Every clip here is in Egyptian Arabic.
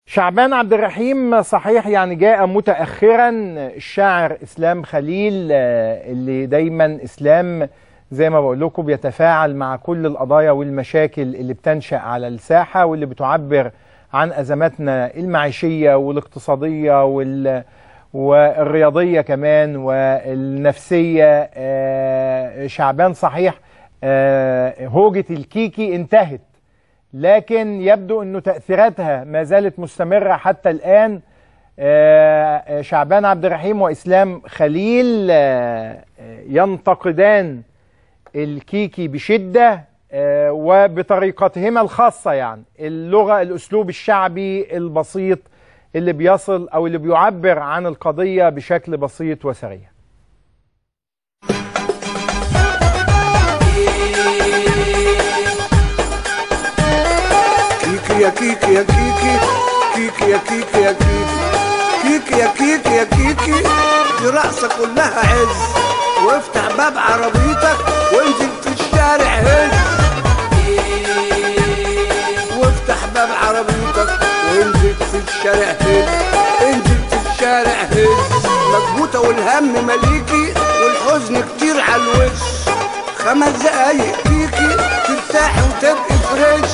شعبان عبد الرحيم صحيح يعني جاء متأخرا الشاعر إسلام خليل آه، اللي دايما إسلام زي ما بقول لكم بيتفاعل مع كل القضايا والمشاكل اللي بتنشأ على الساحة واللي بتعبر عن أزماتنا المعيشية والاقتصادية وال والرياضية كمان والنفسية آه، شعبان صحيح آه، هوجة الكيكي انتهت لكن يبدو أنه تأثيراتها ما زالت مستمرة حتى الآن آه، شعبان عبد الرحيم وإسلام خليل آه، ينتقدان الكيكي بشدة آه، وبطريقتهما الخاصة يعني اللغة الأسلوب الشعبي البسيط اللي بيصل أو اللي بيعبر عن القضية بشكل بسيط وسريع كيكي يا كيكي يا كيكي كيكي يا كيكي يا كيكي كيكي يا كيكي يا كيكي دي رقصة كلها عز وافتح باب عربيتك وانزل في الشارع هز وافتح باب عربيتك وانزل في الشارع هز انزل في الشارع هز مكبوتة والهم مليكي والحزن كتير على الوش خمس دقايق كيكي ترتاحي وتبقي فريش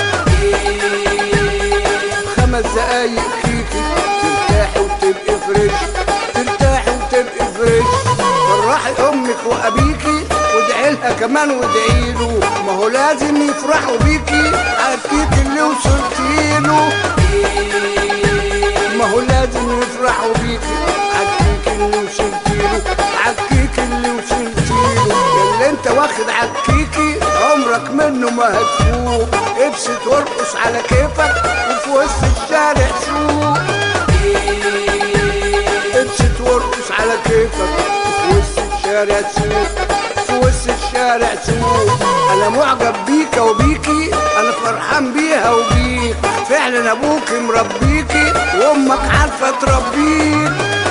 خمس دقايق كيكي ترتاحي وتبقي فريش ترتاحي وتبقي فريش فرحي امك وابيكي وادعي لها كمان وادعي له ما هو لازم يفرحوا بيكي عالكيك اللي وصلتي له ما هو لازم يفرحوا بيكي عالكيك اللي وصلتي له عالكيك اللي وصلتي له اللي انت واخد عالكيكي عمرك منه ما هتفوق ابسط وارقص على كيفك وفي وسط الشارع سوق ابسط وارقص على كيفك وفي وسط الشارع سوق في وسط الشارع سوق انا معجب بيك وبيكي انا فرحان بيها وبيك فعلا ابوك مربيكي وامك عارفه تربيك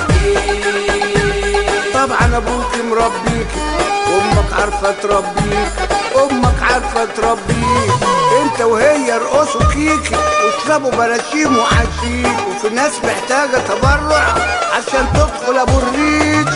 طبعا ابوك مربيكي امك عارفه تربيك امك عارفه تربيك انت وهي ارقصوا كيكي واشربوا براشيم وحشيش وفي ناس محتاجه تبرع عشان تدخل ابو الريش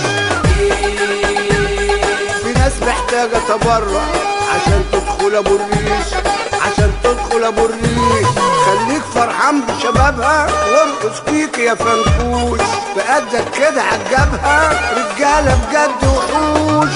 في ناس محتاجه تبرع عشان تدخل ابو الريش عشان تدخل ابو الريش خليك فرحان بشبابها وارقص كيكي يا فنكوش بقدك كده عجبها رجاله بجد وحوش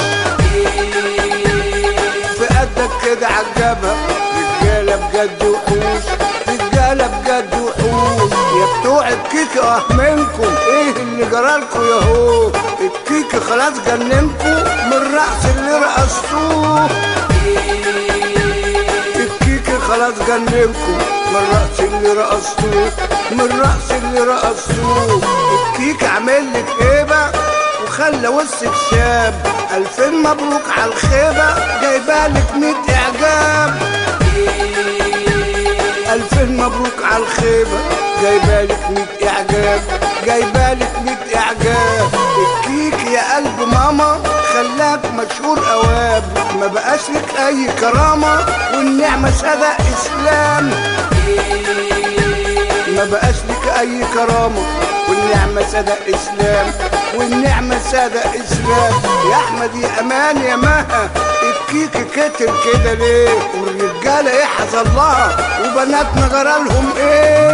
في قدك كده عجبها رجاله بجد وحوش رجاله بجد وحوش يا بتوع الكيكي اه منكم ايه اللي جرالكوا يا هو الكيكي خلاص جننكوا من الرقص اللي رقصتوه الكيكي خلاص جننكم من الرقص اللي رقصتوه من الرقص اللي رقصتوه الكيكي عامل لك هيبه وخلى وسط شاب ألفين مبروك على الخيبة جايبالك ميت إعجاب ألفين مبروك على الخيبة جايبالك ميت إعجاب جايبالك ميت إعجاب الكيك يا قلب ماما خلاك مشهور أواب ما بقاش لك أي كرامة والنعمة صدق إسلام ما بقاش لك أي كرامة والنعمة صدق إسلام والنعمة صدق إسلام يا أحمد يا أمان يا مها الكيك كتر كده ليه والرجالة إيه حصل لها وبناتنا جرالهم إيه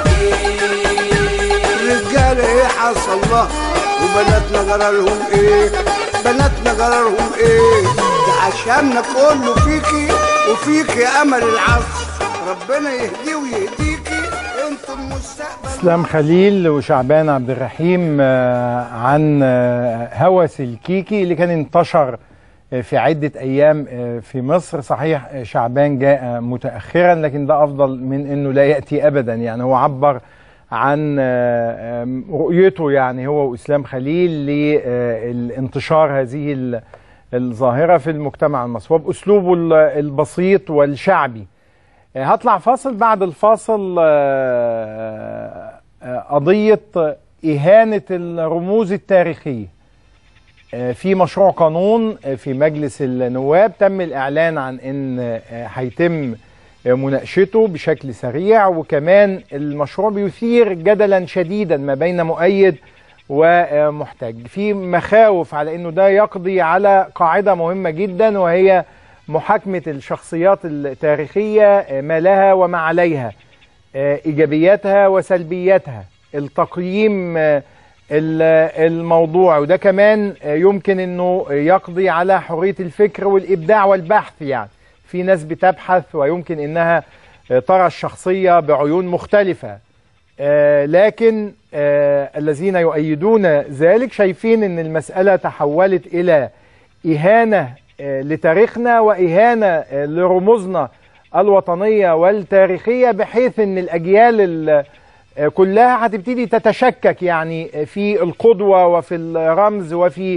الرجالة إيه حصل لها وبناتنا جرالهم إيه بناتنا جرالهم إيه ده عشاننا كله فيكي وفيكي يا أمل العصر ربنا يهديه ويهديكي انتم مستقبل اسلام خليل وشعبان عبد الرحيم آه، عن آه، هوس الكيكي اللي كان انتشر آه، في عدة أيام آه، في مصر صحيح آه، شعبان جاء متأخرا لكن ده أفضل من أنه لا يأتي أبدا يعني هو عبر عن آه، آم، رؤيته يعني هو وإسلام خليل لانتشار هذه ال- الظاهرة في المجتمع المصري وبأسلوبه ال- البسيط والشعبي هطلع فاصل بعد الفاصل آه، آه، قضية إهانة الرموز التاريخية آه، في مشروع قانون آه، في مجلس النواب تم الإعلان عن أن آه، هيتم مناقشته بشكل سريع وكمان المشروع بيثير جدلا شديدا ما بين مؤيد ومحتج في مخاوف على انه ده يقضي على قاعده مهمه جدا وهي محاكمه الشخصيات التاريخيه ما لها وما عليها ايجابياتها وسلبياتها التقييم الموضوع وده كمان يمكن انه يقضي على حريه الفكر والابداع والبحث يعني في ناس بتبحث ويمكن انها ترى الشخصيه بعيون مختلفه لكن الذين يؤيدون ذلك شايفين ان المساله تحولت الى اهانه لتاريخنا واهانه لرموزنا الوطنيه والتاريخيه بحيث ان الاجيال كلها هتبتدي تتشكك يعني في القدوه وفي الرمز وفي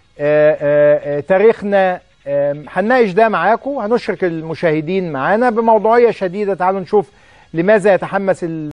تاريخنا هنناقش ده معاكم هنشرك المشاهدين معانا بموضوعيه شديده تعالوا نشوف لماذا يتحمس